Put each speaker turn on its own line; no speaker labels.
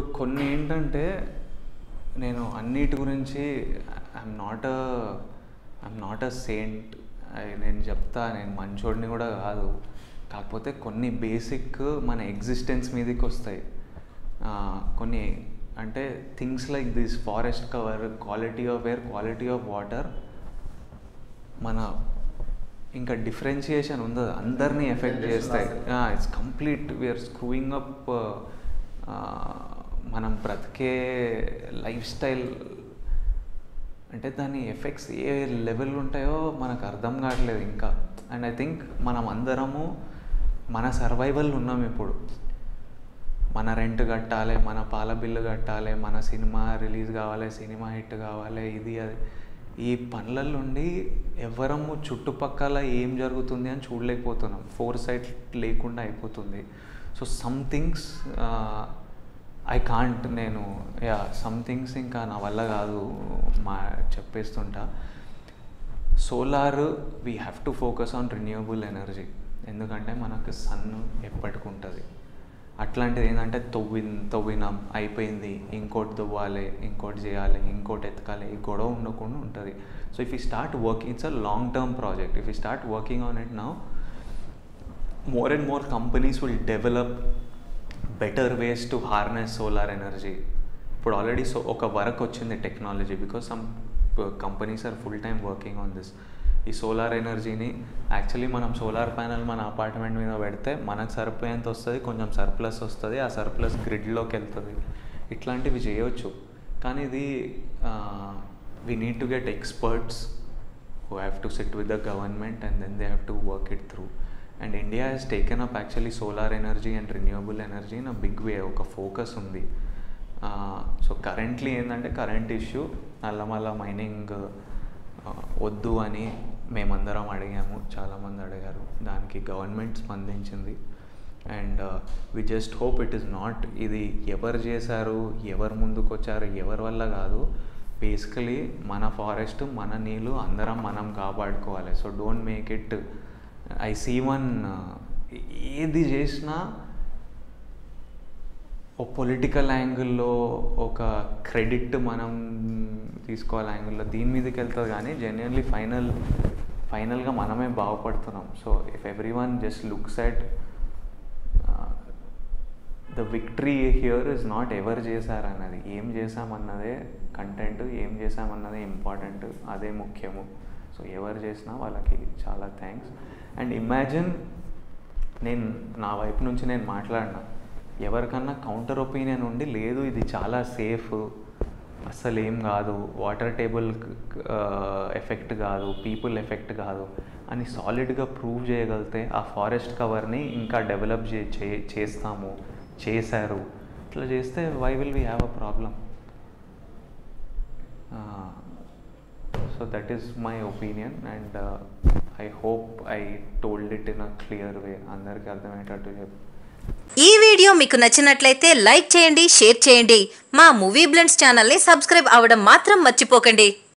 కొన్ని ఏంటంటే నేను అన్నిటి గురించి I'm not a I'm not a saint నేను చెప్తా నేను మంచోడిని కూడా కాదు కాకపోతే కొన్ని బేసిక్ మన ఎగ్జిస్టెన్స్ మీదకి వస్తాయి ఆ, కొన్ని అంటే things like this forest cover quality of air quality of water మన ఇంకా డిఫరెన్షియేషన్ ఉంది అందరినీ ఎఫెక్ట్ చేస్తాయి it's complete we're screwing up మనం బ్రతికే లైఫ్ స్టైల్ అంటే దాని ఎఫెక్ట్స్ ఏ లెవెల్ ఉంటాయో మనకు అర్థం కావట్లేదు ఇంకా అండ్ ఐ థింక్ మనం అందరము మన సర్వైవల్ ఉన్నాం ఇప్పుడు మన రెంట్ కట్టాలి మన పాల బిల్లు కట్టాలి మన సినిమా రిలీజ్ కావాలి సినిమా హిట్ కావాలి ఇది అది ఈ పనుల నుండి ఎవరము చుట్టుపక్కల ఏం జరుగుతుంది అని చూడలేకపోతున్నాం ఫోర్ సైట్ లేకుండా అయిపోతుంది so some things I can't నేను యా సమ్ థింగ్స్ ఇంకా నా వల్ల కాదు మా చెప్పేస్తుంటా solar we have to focus on renewable energy ఎందుకంటే మనకు సన్ ఎప్పటికి ఉంటుంది అట్లాంటిది ఏంటంటే తవ్వి తవ్వినాం అయిపోయింది ఇంకోటి తవ్వాలి ఇంకోటి చేయాలి ఇంకోటి ఎతకాలి ఈ గొడవ ఉండకుండా ఉంటుంది so if you start working it's a long term project if you start working on it now more and more companies will develop better ways to harness solar energy ఇప్పుడు ఆల్రెడీ సో ఒక work వచ్చింది technology because some companies are full time working on this ఈ solar ఎనర్జీని actually మనం solar panel మన apartment మీద పెడితే మనకు సరిపోయేంత వస్తుంది కొంచెం సర్ప్లస్ వస్తుంది ఆ సర్ప్లస్ గ్రిడ్లోకి వెళ్తుంది ఇట్లాంటివి చేయవచ్చు కానీ ఇది we need to get experts who have to sit with the government and then they have to work it through. And India has taken up actually solar energy and renewable energy in a big way, ఒక focus ఉంది so currently ఏంటంటే current issue Nallamala mining వద్దు అని మేమందరం అడిగాము చాలామంది అడిగారు దానికి గవర్నమెంట్ స్పందించింది and we just hope it is not ఇది ఎవరు చేశారు ఎవరు ముందుకు వచ్చారు ఎవరి వల్ల కాదు బేసికలీ మన ఫారెస్ట్ మన నీళ్ళు అందరం మనం కాపాడుకోవాలి so don't make it I see one ఏది చేసినా ఓ పొలిటికల్ యాంగిల్లో ఒక క్రెడిట్ మనం తీసుకోవాలి యాంగిల్లో దీని మీదకి వెళ్తుంది కానీ జెన్యున్లీ ఫైనల్ ఫైనల్గా మనమే బాగుపడుతున్నాం so if everyone just looks at the victory here is not ఎవరు చేశారన్నది ఏం చేశామన్నదే కంటెంట్ ఏం చేశామన్నదే ఇంపార్టెంట్ అదే ముఖ్యము సో ఎవరు చేసినా వాళ్ళకి చాలా థ్యాంక్స్ అండ్ ఇమాజిన్ నేను నా వైపు నుంచి నేను మాట్లాడినా ఎవరికన్నా కౌంటర్ ఒపీనియన్ ఉండి లేదు ఇది చాలా సేఫ్ అస్సలు ఏం కాదు వాటర్ టేబుల్ ఎఫెక్ట్ కాదు పీపుల్ ఎఫెక్ట్ కాదు అని సాలిడ్గా ప్రూవ్ చేయగలిగితే ఆ ఫారెస్ట్ కవర్ని ఇంకా డెవలప్ చే చే- చేస్తాము చేశారు ఇట్లా చేస్తే why will we have a problem so that is my opinion and I hope I told it in a clear way అందరికీ అర్థమయ్యేటట్టు చెప్పి
ఈ వీడియో మీకు నచ్చినట్లయితే లైక్ చేయండి షేర్ చేయండి మా మూవీ బ్లెండ్స్ ఛానల్ని సబ్స్క్రైబ్ అవ్వడం మాత్రం మర్చిపోకండి